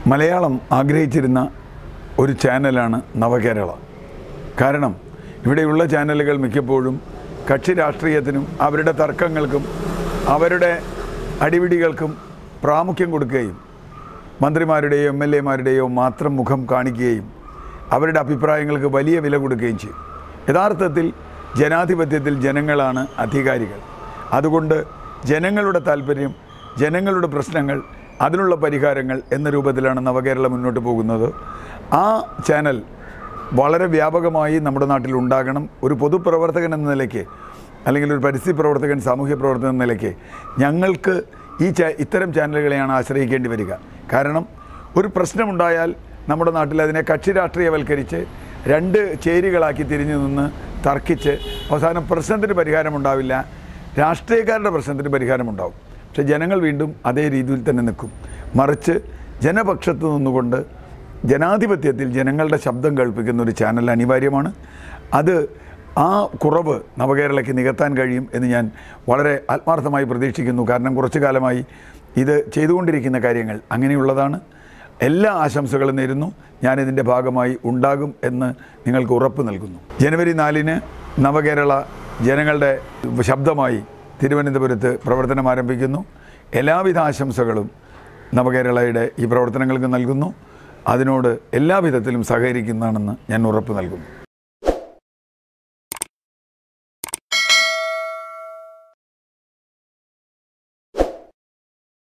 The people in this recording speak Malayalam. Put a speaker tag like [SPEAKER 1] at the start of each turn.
[SPEAKER 1] മലയാളം ആഗ്രഹിച്ചിരുന്ന ഒരു ചാനലാണ് നവകേരള കാരണം ഇവിടെയുള്ള ചാനലുകൾ മിക്കപ്പോഴും കക്ഷി രാഷ്ട്രീയത്തിനും അവരുടെ തർക്കങ്ങൾക്കും അവരുടെ അടിപിടികൾക്കും പ്രാമുഖ്യം കൊടുക്കുകയും മന്ത്രിമാരുടെയോ എം എൽ എമാരുടെയോ മാത്രം മുഖം കാണിക്കുകയും അവരുടെ അഭിപ്രായങ്ങൾക്ക് വലിയ വില കൊടുക്കുകയും ചെയ്യും യഥാർത്ഥത്തിൽ ജനാധിപത്യത്തിൽ ജനങ്ങളാണ് അധികാരികൾ അതുകൊണ്ട് ജനങ്ങളുടെ താല്പര്യം ജനങ്ങളുടെ പ്രശ്നങ്ങൾ അതിനുള്ള പരിഹാരങ്ങൾ എന്ന രൂപത്തിലാണ് നവകേരളം മുന്നോട്ട് പോകുന്നത് ആ ചാനൽ വളരെ വ്യാപകമായി നമ്മുടെ നാട്ടിൽ ഉണ്ടാകണം ഒരു പൊതുപ്രവർത്തകൻ എന്ന നിലയ്ക്ക് അല്ലെങ്കിൽ ഒരു പരിസ്ഥിതി പ്രവർത്തകൻ സാമൂഹ്യ പ്രവർത്തകൻ എന്ന നിലയ്ക്ക് ഞങ്ങൾക്ക് ഈ ചാ ഇത്തരം ചാനലുകളെയാണ് ആശ്രയിക്കേണ്ടി വരിക കാരണം ഒരു പ്രശ്നമുണ്ടായാൽ നമ്മുടെ നാട്ടിൽ അതിനെ കക്ഷി രാഷ്ട്രീയവൽക്കരിച്ച് രണ്ട് ചേരികളാക്കി തിരിഞ്ഞു നിന്ന് തർക്കിച്ച് അവസാനം പ്രശ്നത്തിന് പരിഹാരമുണ്ടാവില്ല രാഷ്ട്രീയക്കാരുടെ പ്രശ്നത്തിന് പരിഹാരമുണ്ടാവും പക്ഷേ ജനങ്ങൾ വീണ്ടും അതേ രീതിയിൽ തന്നെ നിൽക്കും മറിച്ച് ജനപക്ഷത്ത് നിന്നുകൊണ്ട് ജനാധിപത്യത്തിൽ ജനങ്ങളുടെ ശബ്ദം കേൾപ്പിക്കുന്ന ഒരു ചാനൽ അനിവാര്യമാണ് അത് ആ കുറവ് നവകേരളയ്ക്ക് നികത്താൻ കഴിയും എന്ന് ഞാൻ വളരെ ആത്മാർത്ഥമായി പ്രതീക്ഷിക്കുന്നു കാരണം കുറച്ചു കാലമായി ഇത് ചെയ്തുകൊണ്ടിരിക്കുന്ന കാര്യങ്ങൾ അങ്ങനെയുള്ളതാണ് എല്ലാ ആശംസകളും നേരുന്നു ഞാനിതിൻ്റെ ഭാഗമായി ഉണ്ടാകും എന്ന് നിങ്ങൾക്ക് ഉറപ്പ് നൽകുന്നു ജനുവരി നാലിന് നവകേരള ജനങ്ങളുടെ ശബ്ദമായി തിരുവനന്തപുരത്ത് പ്രവർത്തനം ആരംഭിക്കുന്നു എല്ലാവിധ ആശംസകളും നവകേരളയുടെ ഈ പ്രവർത്തനങ്ങൾക്ക് നൽകുന്നു അതിനോട് എല്ലാവിധത്തിലും സഹകരിക്കുന്നതാണെന്ന് ഞാൻ ഉറപ്പ് നൽകുന്നു